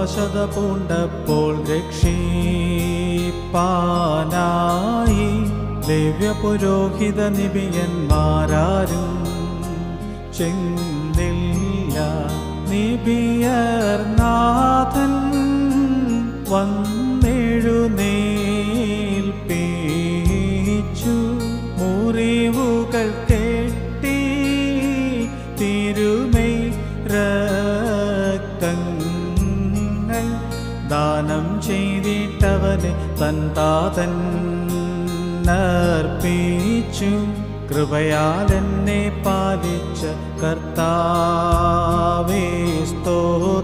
അവശത പൂണ്ടപ്പോൾ രക്ഷിപ്പാനായി ദിവ്യ പുരോഹിത നിബിയന്മാരാരും ചെന്നില്ല നിബിയർനാഥൻ വന്നെഴുന്നേൽപ്പിച്ചു മുറിവുകൾ കെട്ടി തിരുമൈ രക്തങ്ങൾ ദാനം ചെയ്തിട്ടവനെ തൻ താതൻ അർപ്പിച്ചു കൃപയാൽ എന്നെ പാലിച്ച കർത്താവേ സ്തോത്രം